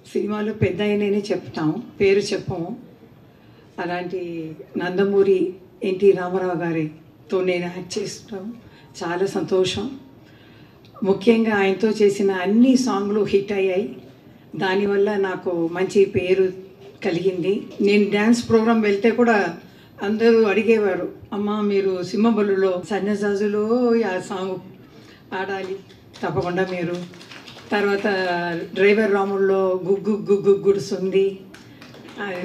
సినిమాలో పెద్ద ఆయననే చెప్తాం పేరు చెప్పము అలాంటి నందమూరి ఎన్టీ రామారావు గారితో నేను యాక్ట్ చేస్తాం చాలా సంతోషం ముఖ్యంగా ఆయనతో చేసిన అన్ని సాంగ్లు హిట్ అయ్యాయి దానివల్ల నాకు మంచి పేరు కలిగింది నేను డ్యాన్స్ ప్రోగ్రాం వెళ్తే కూడా అందరూ అడిగేవారు అమ్మ మీరు సింహబలులో సన్యజాజులో ఆ సాంగ్ ఆడాలి తప్పకుండా మీరు తర్వాత డ్రైవర్ రాముల్లో గుగ్గు గుగ్గు గుడుస్తుంది అది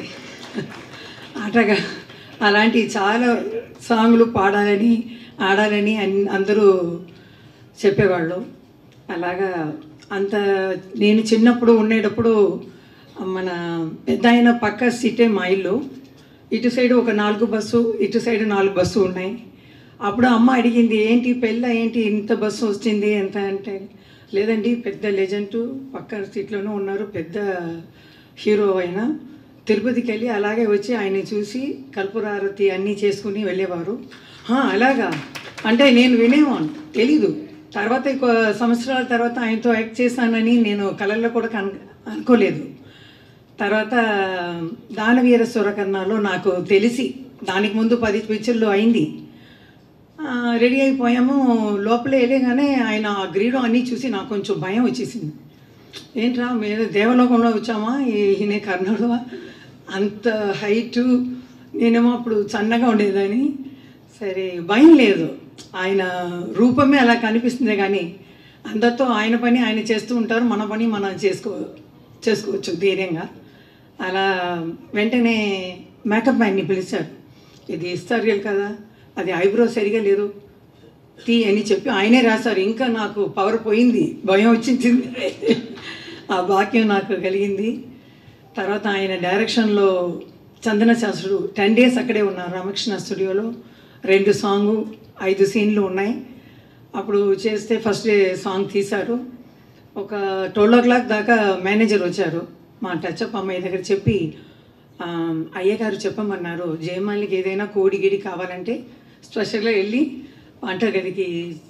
ఆటగా అలాంటి చాలా సాంగ్లు పాడాలని ఆడాలని అన్- అందరూ చెప్పేవాళ్ళు అలాగా అంత నేను చిన్నప్పుడు ఉండేటప్పుడు మన పెద్ద ఆయన పక్క సీటే మా ఇల్లు ఇటు సైడ్ ఒక నాలుగు బస్సు ఇటు సైడ్ నాలుగు బస్సు ఉన్నాయి అప్పుడు అమ్మ అడిగింది ఏంటి పెళ్ళ ఏంటి ఇంత బస్సు వచ్చింది ఎంత అంటే లేదండి పెద్ద లెజెంట్ పక్క సీట్లోనూ ఉన్నారు పెద్ద హీరో అయిన తిరుపతికి వెళ్ళి అలాగే వచ్చి ఆయన్ని చూసి కల్పురారతి అన్నీ చేసుకుని వెళ్ళేవారు "హా, అలాగా అంటే నేను వినేవాను తెలీదు తర్వాత ఇంకో సంవత్సరాల తర్వాత ఆయనతో యాక్ట్ చేశానని నేను కళల్లో కూడా కన్ అనుకోలేదు తర్వాత దానవీర సురకర్ణలో నాకు తెలిసి దానికి ముందు పది పిక్చర్లు అయింది ఆ, రెడీ అయిపోయాము లోపలే వెళ్ళగానే ఆయన ఆ గ్రీడం అన్నీ చూసి నాకు కొంచెం భయం వచ్చేసింది ఏంట్రా మీరు దేవలోకంలో వచ్చామా ఈయన కర్ణుడు అంత హైటు నేనేమో అప్పుడు సన్నగా ఉండేదాన్ని సరే భయం లేదు ఆయన రూపమే అలా కనిపిస్తుంది కానీ అందరితో ఆయన పని ఆయన చేస్తూ ఉంటారు మన పని మనం చేసుకో చేసుకోవచ్చు ధైర్యంగా అలా వెంటనే మేకప్ మ్యాన్ని పిలిచారు ఇది ఇస్తారు కదా అది ఐబ్రో సరిగా లేదు తీ అని చెప్పి ఆయనే రాశారు ఇంకా నాకు పవర్ పోయింది భయం వచ్చింది ఆ భాగ్యం నాకు కలిగింది తర్వాత ఆయన డైరెక్షన్లో చందన శాస్త్రుడు టెన్ డేస్ అక్కడే ఉన్నారు రామకృష్ణ స్టూడియోలో రెండు సాంగు ఐదు సీన్లు ఉన్నాయి అప్పుడు చేస్తే ఫస్ట్ డే సాంగ్ తీశారు ఒక ట్వెల్వ్ ఓ క్లాక్ దాకా మేనేజర్ వచ్చారు మా టచ్అప్ అమ్మాయి దగ్గర చెప్పి ఆ, అయ్యగారు చెప్పమన్నారు జయమాలికి ఏదైనా కోడి గిడి కావాలంటే స్పెషల్గా వెళ్ళి వంటగదికి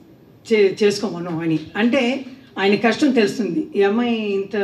చే చేసుకోమను అని అంటే ఆయన కష్టం తెలుస్తుంది ఈ అమ్మాయి ఇంత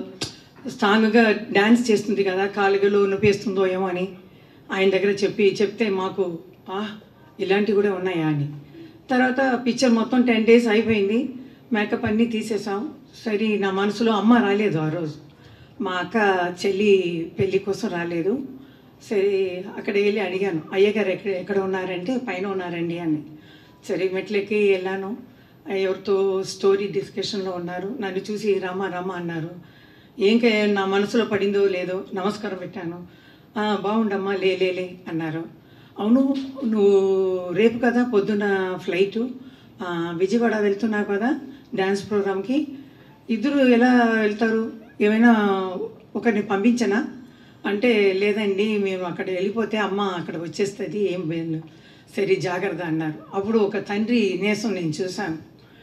స్ట్రాంగ్గా డ్యాన్స్ చేస్తుంది కదా కాలుగలో నొప్పేస్తుందో ఏమో అని ఆయన దగ్గర చెప్పి చెప్తే మాకు ఆ ఇలాంటివి కూడా ఉన్నాయా అని తర్వాత పిక్చర్ మొత్తం టెన్ డేస్ అయిపోయింది మేకప్ అన్నీ తీసేసాం సరే నా మనసులో అమ్మ రాలేదు ఆ రోజు మా అక్క చెల్లి పెళ్ళి కోసం రాలేదు సరే అక్కడ వెళ్ళి అడిగాను అయ్యగారు ఎక్కడ ఎక్కడ ఉన్నారంటే పైన ఉన్నారండి అని సరే మెట్లెక్కి వెళ్ళాను ఎవరితో స్టోరీ డిస్కషన్లో ఉన్నారు నన్ను చూసి రమ్మ రమ్మ అన్నారు ఏంక నా మనసులో పడిందో లేదో నమస్కారం పెట్టాను "ఆ, బాగుండమ్మా లే లే లే" అన్నారు అవును నువ్వు రేపు కదా పొద్దున్న ఫ్లైటు ఆ, విజయవాడ వెళ్తున్నావు కదా డ్యాన్స్ ప్రోగ్రామ్కి ఇద్దరు ఎలా వెళ్తారు ఏమైనా ఒకరిని పంపించనా అంటే లేదండి మేము అక్కడ వెళ్ళిపోతే అమ్మ అక్కడ వచ్చేస్తుంది ఏం లేదు సరే జాగ్రత్త అన్నారు అప్పుడు ఒక తండ్రి నేసం నేను చూశాను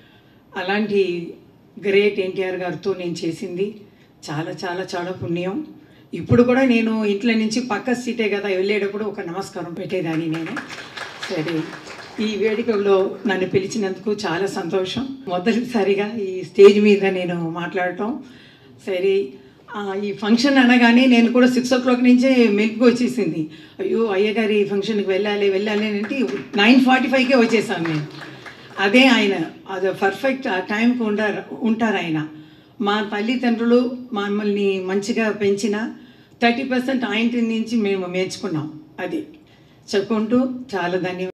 అలాంటి గ్రేట్ ఎన్టీఆర్ గారితో నేను చేసింది చాలా చాలా చాలా పుణ్యం ఇప్పుడు కూడా నేను ఇంట్లో నుంచి పక్క సీటే కదా వెళ్ళేటప్పుడు ఒక నమస్కారం పెట్టేదాన్ని నేను సరే ఈ వేడుకలో నన్ను పిలిచినందుకు చాలా సంతోషం మొదటిసారిగా ఈ స్టేజ్ మీద నేను మాట్లాడటం సరే ఆ, ఈ ఫంక్షన్ అనగానే నేను కూడా సిక్స్ ఓ క్లాక్ నుంచే మెలుపు వచ్చేసింది అయ్యో అయ్యగారి ఫంక్షన్కి వెళ్ళాలి వెళ్ళాలి అంటే నైన్ ఫార్టీ ఫైవ్కే వచ్చేసాను నేను అదే ఆయన అది పర్ఫెక్ట్ ఆ టైంకి ఉండారు ఉంటారు ఆయన మా తల్లిదండ్రులు మమ్మల్ని మంచిగా పెంచిన థర్టీ పర్సెంట్ ఆయన నుంచి మేము నేర్చుకున్నాం అది చెప్పుకుంటూ చాలా ధన్యవాదాలు